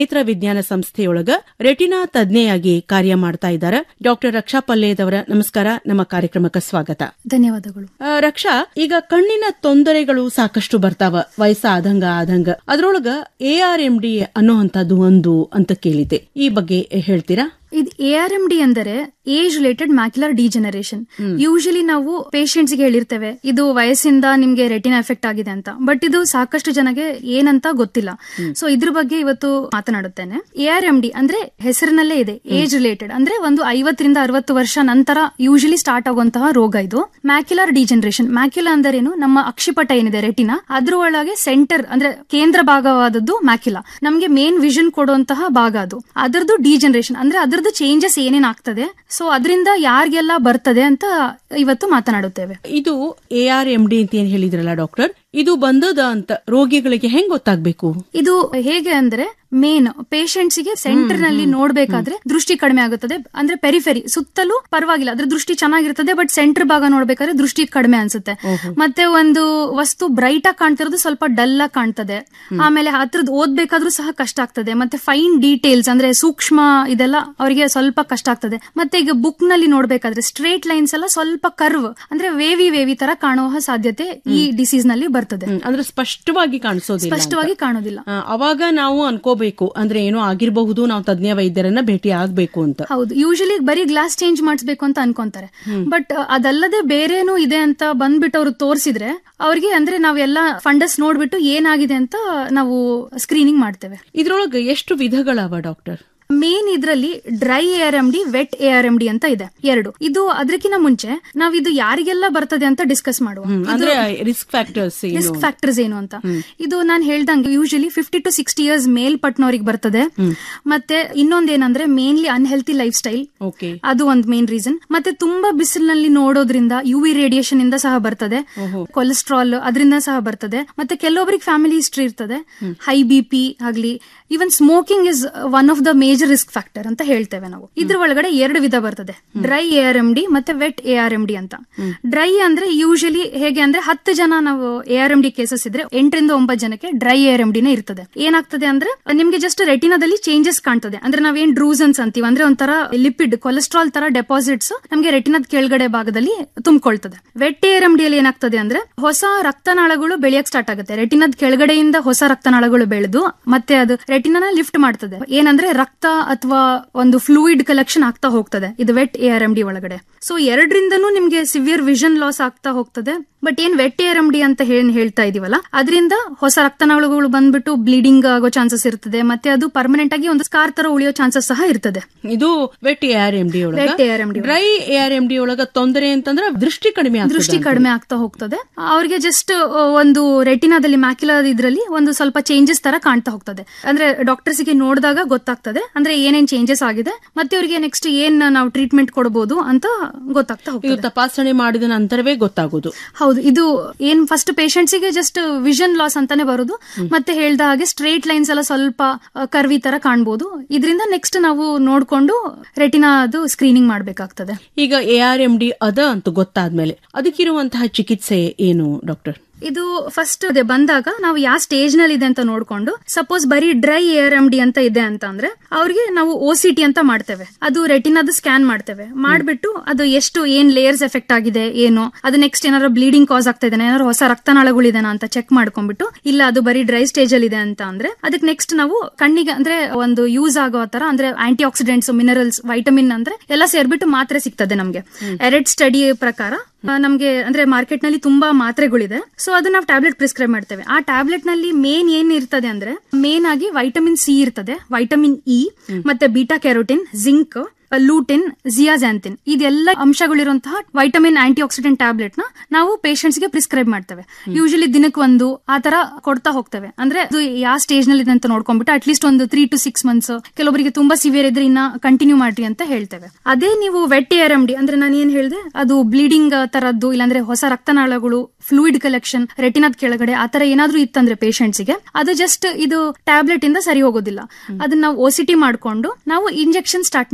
ನೇತ್ರ ವಿಜ್ಞಾನ ಸಂಸ್ಥೆಯೊಳಗ ರೆಟಿನಾ ತಜ್ಞೆಯಾಗಿ ಕಾರ್ಯ ಮಾಡ್ತಾ ಇದ್ದಾರೆ ಡಾಕ್ಟರ್ ರಕ್ಷಾ ಪಲ್ಲೇದವರ ನಮಸ್ಕಾರ ನಮ್ಮ ಕಾರ್ಯಕ್ರಮಕ್ಕೆ ಸ್ವಾಗತ ಧನ್ಯವಾದಗಳು ಆ, ರಕ್ಷಾ ಈಗ ಕಣ್ಣಿನ ತೊಂದರೆಗಳು ಸಾಕಷ್ಟು ಬರ್ತಾವ ವಯಸ್ಸ ಆದಂಗ ಆದಂಗ ಅದ್ರೊಳಗ ಎ ಆರ್ ಎಂ ಡಿ ಅನ್ನೋಂಥದ್ದು ಒಂದು ಅಂತ ಕೇಳಿದೆ ಈ ಬಗ್ಗೆ ಹೇಳ್ತೀರಾ ಇದು ಎ ಆರ್ ಎಂ ಡಿ ಅಂದರೆ age related macular degeneration usually ನಾವು ಪೇಷಂಟ್ಸ್ ಗೆ ಹೇಳಿರ್ತೇವೆ ಇದು ವಯಸ್ಸಿಂದ ನಿಮ್ಗೆ ರೆಟಿನ ಎಫೆಕ್ಟ್ ಆಗಿದೆ ಅಂತ ಬಟ್ ಇದು ಸಾಕಷ್ಟು ಜನಗೆ ಏನಂತ ಗೊತ್ತಿಲ್ಲ ಸೊ ಇದ್ರ ಬಗ್ಗೆ ಇವತ್ತು ಮಾತನಾಡುತ್ತೇನೆ ಎ ಆರ್ ಎಂ ಡಿ ಅಂದ್ರೆ ಹೆಸರಿನಲ್ಲೇ ಇದೆ ಏಜ್ ರಿಲೇಟೆಡ್ ಅಂದ್ರೆ ಒಂದು ಐವತ್ತರಿಂದ ಅರವತ್ತು ವರ್ಷ ನಂತರ ಯೂಶಲಿ ಸ್ಟಾರ್ಟ್ ಆಗುವಂತಹ ರೋಗ ಇದು ಮ್ಯಾಕ್ಯುಲರ್ ಡಿಜೆನರೇಷನ್ ಮ್ಯಾಕ್ಯುಲಾ ಅಂದರೇನು ನಮ್ಮ ಅಕ್ಷಿಪಟ ಏನಿದೆ ರೆಟಿನ ಅದ್ರ ಒಳಗೆ ಸೆಂಟರ್ ಅಂದ್ರೆ ಕೇಂದ್ರ ಭಾಗವಾದದ್ದು ಮ್ಯಾಕ್ಯುಲಾ ನಮ್ಗೆ ಮೇನ್ ವಿಷನ್ ಕೊಡುವಂತಹ ಭಾಗ ಅದು ಅದರದ್ದು ಡಿಜೆನರೇಷನ್ ಅಂದ್ರೆ ಅದರದ್ದು ಚೇಂಜಸ್ ಏನೇನ್ ಆಗ್ತದೆ ಸೊ ಅದರಿಂದ ಯಾರಿಗೆಲ್ಲ ಬರ್ತದೆ ಅಂತ ಇವತ್ತು ಮಾತನಾಡುತ್ತೇವೆ ಇದು ಎ ಆರ್ ಎಂ ಡಿ ಅಂತ ಏನ್ ಹೇಳಿದ್ರಲ್ಲ ಡಾಕ್ಟರ್ ಇದು ಬಂದದ ಅಂತ ರೋಗಿಗಳಿಗೆ ಹೆಂಗ್ ಗೊತ್ತಾಗ್ಬೇಕು ಇದು ಹೇಗೆ ಅಂದ್ರೆ ಮೇನ್ ಪೇಷಂಟ್ಸ್ ಗೆ ಸೆಂಟರ್ ನಲ್ಲಿ ನೋಡ್ಬೇಕಾದ್ರೆ ದೃಷ್ಟಿ ಕಡಿಮೆ ಆಗುತ್ತದೆ ಅಂದ್ರೆ ಪೆರಿಫೆರಿ ಸುತ್ತಲೂ ಪರವಾಗಿಲ್ಲ ಅದ್ರ ದೃಷ್ಟಿ ಚೆನ್ನಾಗಿರ್ತದೆ ಬಟ್ ಸೆಂಟರ್ ಭಾಗ ನೋಡ್ಬೇಕಾದ್ರೆ ದೃಷ್ಟಿ ಕಡಿಮೆ ಅನ್ಸುತ್ತೆ ಮತ್ತೆ ಒಂದು ವಸ್ತು ಬ್ರೈಟ್ ಆಗಿ ಕಾಣ್ತಿರೋದು ಸ್ವಲ್ಪ ಡಲ್ ಆಗಿ ಕಾಣ್ತದೆ ಆಮೇಲೆ ಹತ್ರದ್ ಓದ್ಬೇಕಾದ್ರೂ ಸಹ ಕಷ್ಟ ಆಗ್ತದೆ ಮತ್ತೆ ಫೈನ್ ಡೀಟೇಲ್ಸ್ ಅಂದ್ರೆ ಸೂಕ್ಷ್ಮ ಇದೆಲ್ಲ ಅವರಿಗೆ ಸ್ವಲ್ಪ ಕಷ್ಟ ಆಗ್ತದೆ ಮತ್ತೆ ಈಗ ಬುಕ್ ನಲ್ಲಿ ನೋಡ್ಬೇಕಾದ್ರೆ ಸ್ಟ್ರೇಟ್ ಲೈನ್ಸ್ ಎಲ್ಲ ಸ್ವಲ್ಪ ಕರ್ವ್ ಅಂದ್ರೆ ವೇವಿ ವೇವಿ ತರ ಕಾಣುವ ಸಾಧ್ಯತೆ ಈ ಡಿಸೀಸ್ ನಲ್ಲಿ ಬರ್ತದೆ ಹ್ಮ್, ಅಂದ್ರೆ ಸ್ಪಷ್ಟವಾಗಿ ಕಾಣಿಸೋದಿಲ್ಲ ಅಂತ. ಸ್ಪಷ್ಟವಾಗಿ ಕಾಣೋದಿಲ್ಲ ಆ, ಅವಾಗ ನಾವು ಅನ್ಕೋಬೇಕು ಅಂದ್ರೆ ಏನೋ ಆಗಿರಬಹುದು ನಾವು ತಜ್ಞ ವೈದ್ಯರನ್ನ ಭೇಟಿ ಆಗ್ಬೇಕು ಅಂತ ಹೌದು ಯೂಶಲಿ ಬರೀ ಗ್ಲಾಸ್ ಚೇಂಜ್ ಮಾಡಿಸ್ಬೇಕು ಅಂತ ಅನ್ಕೊಂತಾರೆ ಬಟ್ ಅದಲ್ಲದೆ ಬೇರೇನು ಇದೆ ಅಂತ ಬಂದ್ಬಿಟ್ಟು ಅವ್ರು ತೋರಿಸಿದ್ರೆ ಅವ್ರಿಗೆ ಅಂದ್ರೆ ನಾವೆಲ್ಲ ಫಂಡಸ್ ನೋಡ್ಬಿಟ್ಟು ಏನಾಗಿದೆ ಅಂತ ನಾವು ಸ್ಕ್ರೀನಿಂಗ್ ಮಾಡ್ತೇವೆ ಇದ್ರೊಳಗೆ ಎಷ್ಟು ವಿಧಗಳವ ಡಾಕ್ಟರ್ ಮೇನ್ ಇದ್ರಲ್ಲಿ dry A R M D wet A R M D ಅಂತ ಇದೆ ಎರಡು ಇದು ಅದಕ್ಕಿಂತ ಮುಂಚೆ ನಾವ್ ಇದು ಯಾರಿಗೆಲ್ಲ ಬರ್ತದೆ ಅಂತ ಡಿಸ್ಕಸ್ ಮಾಡುವ ಅಂದ್ರೆ ರಿಸ್ಕ್ ಫ್ಯಾಕ್ಟರ್ಸ್ ಏನು ರಿಸ್ಕ್ ಫ್ಯಾಕ್ಟರ್ಸ್ ಏನು ಅಂತ ಇದು ನಾನು ಹೇಳ್ದಂಗೆ usually fifty to sixty years ಮೇಲ್ಪಟ್ನವ್ರಿಗೆ ಬರ್ತದೆ ಮತ್ತೆ ಇನ್ನೊಂದೇನಂದ್ರೆ mainly unhealthy life style okay ಅದು ಒಂದ್ ಮೇನ್ ರೀಸನ್ ಮತ್ತೆ ತುಂಬಾ ಬಿಸಿಲಿನಲ್ಲಿ ನೋಡೋದ್ರಿಂದ ಯು ವಿ ರೇಡಿಯೇಷನ್ ಇಂದ ಸಹ ಬರ್ತದೆ ಕೊಲೆಸ್ಟ್ರಾಲ್ ಅದರಿಂದ ಸಹ ಬರ್ತದೆ ಮತ್ತೆ ಕೆಲವೊಬ್ಬರಿಗೆ ಫ್ಯಾಮಿಲಿ ಹಿಸ್ಟ್ರಿ ಇರ್ತದೆ ಹೈ ಬಿ ಪಿ ಆಗ್ಲಿ even smoking is one of the major risk factor ಅಂತ ಹೇಳ್ತೇವೆ ನಾವು ಇದ್ರ ಒಳಗಡೆ ಎರಡು ವಿಧ ಬರ್ತದೆ dry A R M D ಮತ್ತೆ wet A R M D ಅಂತ ಡ್ರೈ ಅಂದ್ರೆ ಯೂಶಲಿ ಹೇಗೆ ಅಂದ್ರೆ ಹತ್ತು ಜನ ನಾವು A R M D cases ಇದ್ರೆ ಎಂಟರಿಂದ ಒಂಬತ್ತು ಜನಕ್ಕೆ ಡ್ರೈ ಎ ಆರ್ ಎಂ ಡಿನೇ ಇರ್ತದೆ ಏನಾಗ್ತದೆ ಅಂದ್ರೆ ನಿಮ್ಗೆ ಜಸ್ಟ್ ರೆಟಿನಾದಲ್ಲಿ ಚೇಂಜಸ್ ಕಾಣ್ತದೆ ಅಂದ್ರೆ ನಾವೇನ್ ಡ್ರೂಸನ್ಸ್ ಅಂತೀವಿ ಅಂದ್ರೆ ಒಂಥರ ಲಿಪಿಡ್ ಕೊಲೆಸ್ಟ್ರಾಲ್ ತರ ಡೆಪಾಸಿಟ್ಸ್ ನಮ್ಗೆ ರೆಟಿನದ ಕೆಳಗಡೆ ಭಾಗದಲ್ಲಿ ತುಂಬಿಕೊಳ್ತದೆ ವೆಟ್ ಎ ಆರ್ ಎಂ ಡಿಯಲ್ಲಿ ಏನಾಗ್ತದೆ ಅಂದ್ರೆ ಹೊಸ ರಕ್ತನಾಳಗಳು ಬೆಳೆಯಕ್ ಸ್ಟಾರ್ಟ್ ಆಗುತ್ತೆ ರೆಟಿನದ ಕೆಳಗಡೆಯಿಂದ ಹೊಸ ರಕ್ತನಾಳಗಳು ಬೆಳೆದು ಮತ್ತೆ ಅದು ರೆಟಿನಾನ ಲಿಫ್ಟ್ ಮಾಡ್ತದೆ ಏನಂದ್ರೆ ರಕ್ತ ಅಥವಾ ಒಂದು ಫ್ಲೂಯಿಡ್ ಕಲೆಕ್ಷನ್ ಆಗ್ತಾ ಹೋಗ್ತದೆ ಇದು wet A R M D ಒಳಗಡೆ ಸೊ ಎರಡರಿಂದನೂ ನಿಮ್ಗೆ ಸಿವಿಯರ್ ವಿಷನ್ ಲಾಸ್ ಆಗ್ತಾ ಹೋಗ್ತದೆ ಬಟ್ ಏನ್ wet A R M D ಅಂತ ಏನ್ ಹೇಳ್ತಾ ಇದೀವಲ್ಲ ಅದರಿಂದ ಹೊಸ ರಕ್ತನಾಳಗಳು ಬಂದ್ಬಿಟ್ಟು ಬ್ಲೀಡಿಂಗ್ ಆಗೋ ಚಾನ್ಸಸ್ ಇರ್ತದೆ ಮತ್ತೆ ಅದು ಪರ್ಮನೆಂಟ್ ಆಗಿ ಒಂದು ಸ್ಕಾರ್ ತರ ಉಳಿಯೋ ಚಾನ್ಸಸ್ ಸಹ ಇರ್ತದೆ ಇದು wet A R M D ಒಳಗ wet A R M D dry A R M D ಒಳಗ ತೊಂದರೆ ಅಂತಂದ್ರೆ ದೃಷ್ಟಿ ಕಡಿಮೆ ಆಗ್ತದೆ ದೃಷ್ಟಿ ಕಡಿಮೆ ಆಗ್ತಾ ಹೋಗ್ತದೆ ಅವ್ರಿಗೆ ಜಸ್ಟ್ ಒಂದು ರೆಟಿನಾದಲ್ಲಿ ಮ್ಯಾಕ್ಯುಲಾ ಇದ್ರಲ್ಲಿ ಒಂದು ಸ್ವಲ್ಪ ಚೇಂಜಸ್ ತರ ಕಾಣ್ತಾ ಹೋಗ್ತದೆ ಅಂದ್ರೆ ಡಾಕ್ಟರ್ಸ್ ಗೆ ನೋಡಿದಾಗ ಗೊತ್ತಾಗ್ತದೆ ಅಂದ್ರೆ ಏನೇನ್ ಚೇಂಜಸ್ ಆಗಿದೆ ಮತ್ತೆ ಅವರಿಗೆ ನೆಕ್ಸ್ಟ್ ಏನ್ ನಾವು ಟ್ರೀಟ್ಮೆಂಟ್ ಕೊಡಬಹುದು ಅಂತ ಗೊತ್ತಾಗ್ತಾ ಇದು ಹೋಗ್ತದೆ ತಪಾಸಣೆ ಮಾಡಿದ ನಂತರವೇ ಗೊತ್ತಾಗೋದು ಹೌದು ಇದು ಏನ್ ಫಸ್ಟ್ ಪೇಷಂಟ್ಸ್ ಗೆ ಜಸ್ಟ್ ವಿಷನ್ ಲಾಸ್ ಅಂತಾನೆ ಬರೋದು ಮತ್ತೆ ಹೇಳ್ದ ಹಾಗೆ ಸ್ಟ್ರೇಟ್ ಲೈನ್ಸ್ ಎಲ್ಲ ಸ್ವಲ್ಪ ಕರ್ವಿ ತರ ಕಾಣ್ಬೋದು ಇದರಿಂದ ನೆಕ್ಸ್ಟ್ ನಾವು ನೋಡ್ಕೊಂಡು ರೆಟಿನಾ ಅದು ಸ್ಕ್ರೀನಿಂಗ್ ಮಾಡ್ಬೇಕಾಗ್ತದೆ ಈಗ ಎ ಆರ್ ಎಂ ಡಿ ಅದ ಅಂತ ಗೊತ್ತಾದ್ಮೇಲೆ ಅದಕ್ಕಿರುವಂತಹ ಚಿಕಿತ್ಸೆ ಏನು ಡಾಕ್ಟರ್ ಇದು ಫಸ್ಟ್ ಅದೇ ಬಂದಾಗ ನಾವು ಯಾವ ಸ್ಟೇಜ್ ನಲ್ಲಿ ಇದೆ ಅಂತ ನೋಡ್ಕೊಂಡು ಸಪೋಸ್ ಬರೀ ಡ್ರೈ ಏರ್ ಎಂ ಡಿ ಅಂತ ಇದೆ ಅಂತ ಅಂದ್ರೆ ಅವ್ರಿಗೆ ನಾವು ಓ ಸಿ ಟಿ ಅಂತ ಮಾಡ್ತೇವೆ ಅದು ರೆಟಿನಾದ ಸ್ಕ್ಯಾನ್ ಮಾಡ್ತೇವೆ ಮಾಡ್ಬಿಟ್ಟು ಅದು ಎಷ್ಟು ಏನ್ ಲೇಯರ್ಸ್ ಎಫೆಕ್ಟ್ ಆಗಿದೆ ಏನು ಅದು ನೆಕ್ಸ್ಟ್ ಏನಾದ್ರು ಬ್ಲೀಡಿಂಗ್ ಕಾಸ್ ಆಗ್ತಾ ಇದೆ ಏನಾದ್ರು ಹೊಸ ರಕ್ತನಾಳಗಳಿದೆನಾ ಅಂತ ಚೆಕ್ ಮಾಡ್ಕೊಂಡ್ಬಿಟ್ಟು ಇಲ್ಲ ಅದು ಬರೀ ಡ್ರೈ ಸ್ಟೇಜ್ ಅಲ್ಲಿ ಇದೆ ಅಂತ ಅಂದ್ರೆ ಅದಕ್ಕೆ ನೆಕ್ಸ್ಟ್ ನಾವು ಕಣ್ಣಿಗೆ ಅಂದ್ರೆ ಒಂದು ಯೂಸ್ ಆಗೋ ತರ ಅಂದ್ರೆ ಆಂಟಿ ಆಕ್ಸಿಡೆಂಟ್ಸ್ ಮಿನರಲ್ಸ್ ವೈಟಮಿನ್ ಅಂದ್ರೆ ಎಲ್ಲ ಸೇರ್ಬಿಟ್ಟು ಮಾತ್ರೆ ಸಿಗ್ತದೆ ನಮ್ಗೆ ಎರೆಡ್ ಸ್ಟಡಿ ಪ್ರಕಾರ ಆ, ನಮ್ಗೆ ಅಂದ್ರೆ ಮಾರ್ಕೆಟ್ ನಲ್ಲಿ ತುಂಬಾ ಮಾತ್ರೆಗಳಿದೆ ಸೊ ಅದನ್ನ ನಾವು ಟ್ಯಾಬ್ಲೆಟ್ ಪ್ರಿಸ್ಕ್ರೈಬ್ ಮಾಡ್ತೇವೆ ಆ ಟ್ಯಾಬ್ಲೆಟ್ ನಲ್ಲಿ ಮೇನ್ ಏನ್ ಇರ್ತದೆ ಅಂದ್ರೆ ಮೇನ್ ಆಗಿ ವೈಟಮಿನ್ ಸಿ ಇರ್ತದೆ ವೈಟಮಿನ್ ಇ ಮತ್ತೆ beta carotene zinc lutein zeaxanthin ಇದೆಲ್ಲ ಅಂಶಗಳಿರುವಂತಹ ವೈಟಮಿನ್ ಆಂಟಿ ಆಕ್ಸಿಡೆಂಟ್ ಟ್ಯಾಬ್ಲೆಟ್ ನ ನಾವು ಪೇಷಂಟ್ಸ್ ಗೆ ಪ್ರಿಸ್ಕ್ರೈಬ್ ಮಾಡ್ತೇವೆ ಯೂಶಲಿ ದಿನಕ್ಕೆ ಒಂದು ಆ ತರ ಕೊಡ್ತಾ ಹೋಗ್ತೇವೆ ಅಂದ್ರೆ ಅದು ಯಾವ ಸ್ಟೇಜ್ ನಲ್ಲಿ ಇದೆ ಅಂತ ನೋಡ್ಕೊಂಡ್ಬಿಟ್ಟು ಅಟ್ಲೀಸ್ಟ್ ಒಂದು ತ್ರೀ ಟು ಸಿಕ್ಸ್ ಮಂತ್ಸ್ ಕೆಲವರಿಗೆ ತುಂಬಾ ಸಿವಿಯರ್ ಇದ್ರೆ ಇನ್ನ ಕಂಟಿನ್ಯೂ ಮಾಡ್ರಿ ಅಂತ ಹೇಳ್ತೇವೆ ಅದೇ ನೀವು ವೆಟ್ ಎರ್ ಎಂ ಡಿ ಅಂದ್ರೆ ನಾನು ಏನ್ ಹೇಳಿದೆ ಅದು ಬ್ಲೀಡಿಂಗ್ ತರದ್ದು ಇಲ್ಲಾಂದ್ರೆ ಹೊಸ ರಕ್ತನಾಳಗಳು ಫ್ಲೂಯಿಡ್ ಕಲೆಕ್ಷನ್ ರೆಟಿನಾದ ಕೆಳಗಡೆ ಆ ತರ ಏನಾದ್ರೂ ಇತ್ತಂದ್ರೆ ಪೇಷಂಟ್ಸ್ ಗೆ ಅದು ಜಸ್ಟ್ ಇದು ಟ್ಯಾಬ್ಲೆಟ್ ಇಂದ ಸರಿ ಹೋಗೋದಿಲ್ಲ ಅದನ್ನ ನಾವು ಓಸಿಟಿ ಮಾಡ್ಕೊಂಡು ನಾವು ಇಂಜೆಕ್ಷನ್ ಸ್ಟಾರ್ಟ್ ಮಾಡ್ತೇವೆ ಅದು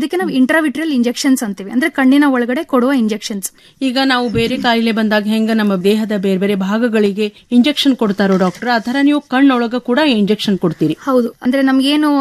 ಅದಕ್ಕೆ ನಾವು ಇಂಟ್ರಾವಿಟ್ರಿಯಲ್ ಇಂಜೆಕ್ಷನ್ಸ್ ಅಂತೀವಿ ಅಂದ್ರೆ ಕಣ್ಣಿನ ಒಳಗಡೆ ಕೊಡುವ ಇಂಜೆಕ್ಷನ್ಸ್ ಈಗ ನಾವು ಬೇರೆ ಕಾಯಿಲೆ ಬಂದಾಗ ಹೆಂಗ ನಮ್ಮ ದೇಹದ ಬೇರೆ ಬೇರೆ ಭಾಗಗಳಿಗೆ ಇಂಜೆಕ್ಷನ್ ಕೊಡ್ತಾರೋ ಡಾಕ್ಟರ್ ಆ ತರ ನೀವು ಕಣ್ಣೊಳಗ ಕೂಡ ಇಂಜೆಕ್ಷನ್ ಕೊಡ್ತೀರಿ ಹೌದು ಅಂದ್ರೆ ನಮ್ಗೇನು